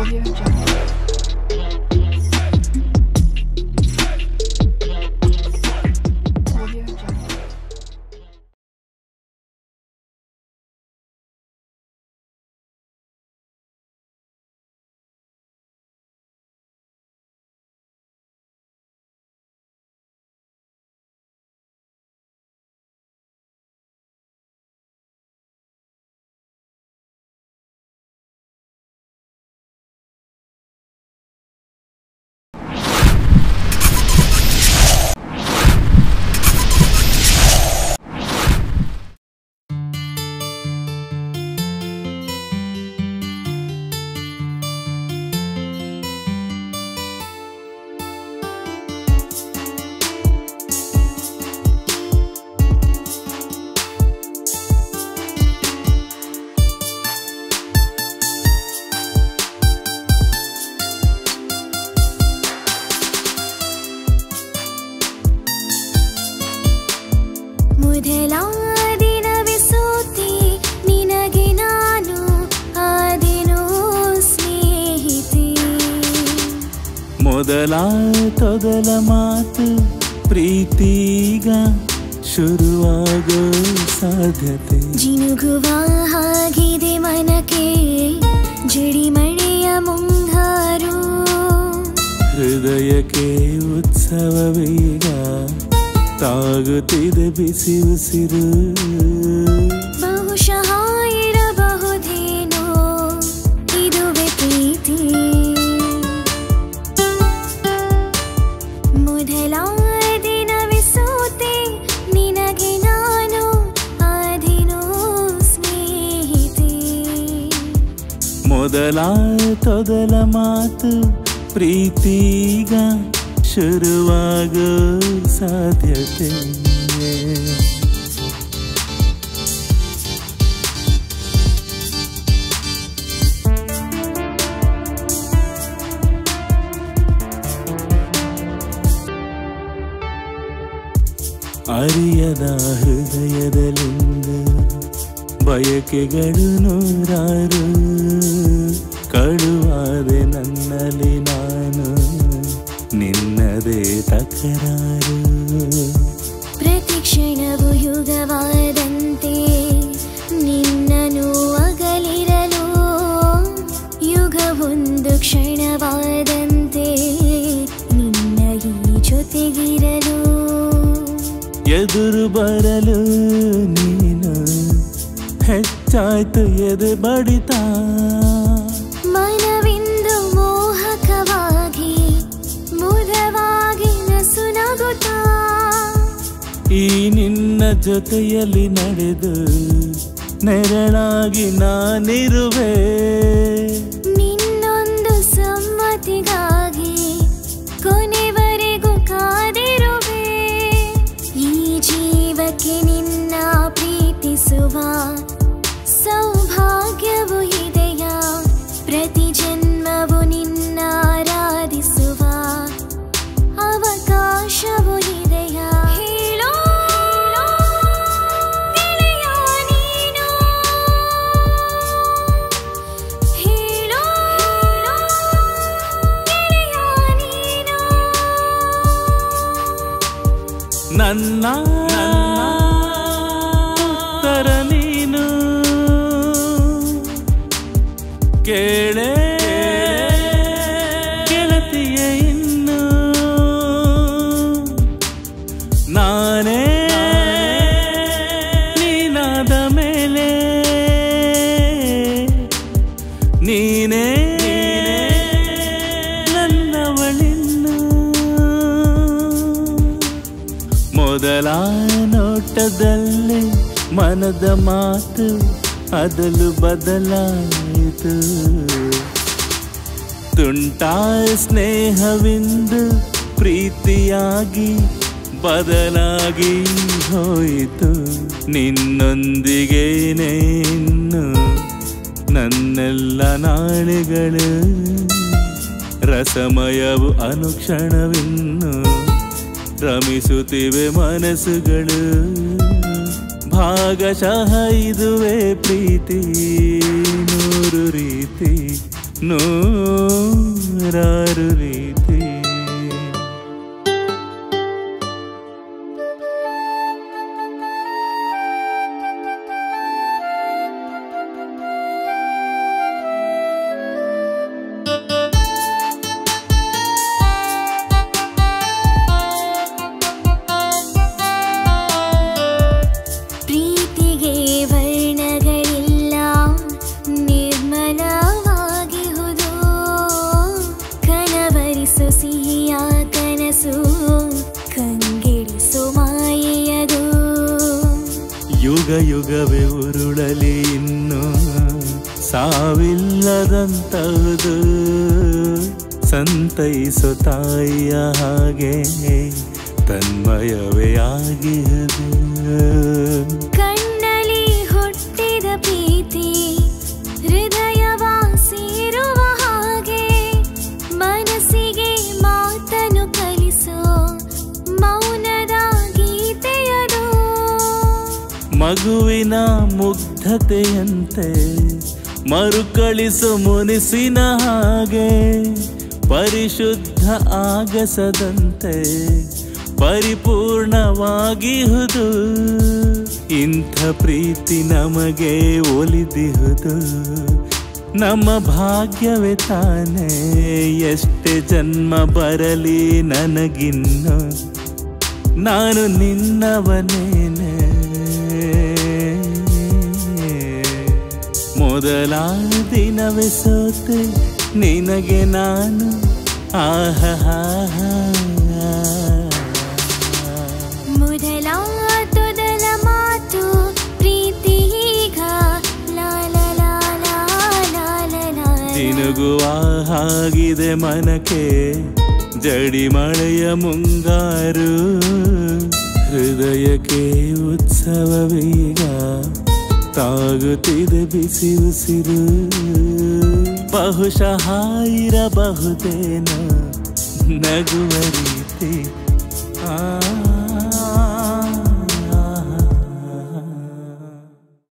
Audio Jungle. Audio Jungle. ಮೊದಲ ದಿನವೇ ಸೋತೆ ನಿನಗೆ ನಾನು ಆದೆನೋ ಸ್ನೇಹಿತೆ ಮೊದಲ ತೊದಲ ಮಾತು ಪ್ರೀತಿಗ ಶುರುವಾಗೋ ಸಾಧ್ಯತೆ ಜಿನುಗುವ ಹಾಗಿದೆ ಮನಕ್ಕೆ ಜಡಿಮಳೆಯ ಮುಂಗಾರು ಹೃದಯಕ್ಕೆ ಉತ್ಸವವೀಗ ತಾಗುತ್ತಿದೆ ಬಿಸಿ ಉಸಿರು ಬಹುಶಃ ಇರಬಹುದೇನೋ ಇದುವೆ ಪ್ರೀತಿ ಮೊದಲ ದಿನವೇ ಸೋತೆ ನಿನಗೆ ನಾನು ಆದಿನೋ ಸ್ನೇಹಿತೆ ಮೊದಲ ತೊದಲ ಮಾತು ಪ್ರೀತಿಗ ಶುರುವಾಗೋ ಸಾಧ್ಯತೆ ಅರಿಯದ ಹೃದಯದಲ್ಲಿಂದು ಬಯಕೆಗಳು ನೂರಾರು ಕಳುವಾದೆ ನನ್ನಲ್ಲಿ ನಾನು ನಿನ್ನದೇ ತಕರಾರು ಪ್ರತಿ ಕ್ಷಣವು ಯುಗವಾದಂತೆ ನಿನ್ನನು ಅಗಲಿರಲು ಯುಗವೊಂದು ಕ್ಷಣವಾದಂತೆ ನಿನ್ನ ಈ ಜೊತೆಗಿರಲು ಎದುರು ಬರಲು ನೀನು ಹೆಚ್ಚಾಯ್ತು ಎದೆ ಬಡಿತ ಮನವಿಂದು ಮೋಹಕವಾಗಿ ಮುದವಾಗಿ ನಸು ನಗುತ್ತಾ ಈ ನಿನ್ನ ಜೊತೆಯಲ್ಲಿ ನಡೆದು ನೆರಳಾಗಿ ನಾನಿರುವೆ ನಿನ್ನೊಂದು ಸಮ್ಮತಿಗಾಗಿ ಕೊನೆವರೆಗೂ ಕಾದಿರುವೆ ಈ ಜೀವಕ್ಕೆ ನಿನ್ನ ಪ್ರೀತಿಸುವ ಸೌಭಾಗ್ಯವು ಇದೆಯಾ ಪ್ರತಿ ಜನ್ಮವು ನಿನ್ನ ಆರಾಧಿಸುವ ಅವಕಾಶವು ಇದೆಯಾ ಹೇಳೋ ಗೆಳೆಯ ನೀನು ಹೇಳೋ ಗೆಳೆಯ ನೀನು ನನ್ನ ಉತ್ತರ ನೀನು ಕೇಳೆ ಗೆಳತಿಯ ಇನ್ನು ನಾನೇ ನೀನಾದ ಮೇಲೆ ನೀನೇ ನನ್ನವಳಿನ್ನು ಮೊದಲ ನೋಟದಲ್ಲಿ ಮನದ ಮಾತು ಅದಲು ಬದಲಾಯಿತು ತುಂಟಾ ಸ್ನೇಹವಿಂದು ಪ್ರೀತಿಯಾಗಿ ಬದಲಾಗಿ ಹೋಯಿತು ನಿನ್ನೊಂದಿಗೇನೆ ಇನ್ನು ನನ್ನೆಲ್ಲ ನಾಳೆಗಳು ರಸಮಯವು ಅನುಕ್ಷಣವಿನ್ನು ರಮಿಸುತ್ತಿವೆ ಮನಸ್ಸುಗಳು ಭಾಗಶಃ ಇದುವೆ ಪ್ರೀತಿ ನೂರು ರೀತಿ ನೂರು ನೂರಾರು ರೀತಿ ಪ್ರೀತಿಗೆ ವರ್ಣಗಳಿಲ್ಲ ನಿರ್ಮಲವಾಗಿಹುದು ಕನವರಿಸು ಸಿಹಿಯ ಕನಸು ಕಂಗೆಡಿಸು ಮಾಯೆಯದು ಯುಗ ಯುಗವೇ ಉರುಳಲಿ ಇನ್ನು ಸಾವಿಲ್ಲದಂತಹುದು ಸಂತೈಸೋ ತಾಯಿಯ ಹಾಗೆ ತನ್ಮಯವೇ ಆಗಿಹುದು ಕಣ್ಣಲ್ಲಿ ಹುಟ್ಟಿದ ಪ್ರೀತಿ ಹೃದಯವ ಸೇರುವ ಹಾಗೆ ಮನಸ್ಸಿಗೆ ಮಾತನು ಕಲಿಸೋ ಮೌನದ ಗೀತೆಯದು ಮಗುವಿನ ಮುಗ್ಧತೆಯಂತೆ ಮರುಕಳಿಸು ಮುನಿಸಿನ ಹಾಗೆ ಪರಿಶುದ್ಧ ಆಗಸದಂತೆ ಪರಿಪೂರ್ಣವಾಗಿಹುದು ಇಂಥ ಪ್ರೀತಿ ನಮಗೆ ಒಲಿದಿಹುದು ನಮ್ಮ ಭಾಗ್ಯವೇ ತಾನೇ ಎಷ್ಟೇ ಜನ್ಮ ಬರಲಿ ನನಗಿನ್ನು ನಾನು ನಿನ್ನವನೇನೆ ಮೊದಲ ದಿನವೇ ಸೋತೆ ನಿನಗೆ ನಾನು ಆಹಾ ಮೊದಲ ತೊದಲ ಮಾತು ಪ್ರೀತಿ ಈಗ ಲಾಲ ಲಾಲ ಲಾಲ ಲಾಲ ತಿನುಗುವ ಹಾಗಿದೆ ಮನಕ್ಕೆ ಜಡಿ ಮಳೆಯ ಮುಂಗಾರು ಹೃದಯಕ್ಕೆ ಉತ್ಸವವೀಗ ತಾಗುತ್ತಿದೆ ಬಿಸಿ ಉಸಿರು ಬಹುಶಃ ಇರಬಹುದೇನೋ ನಗುವ ರೀತಿ ಆ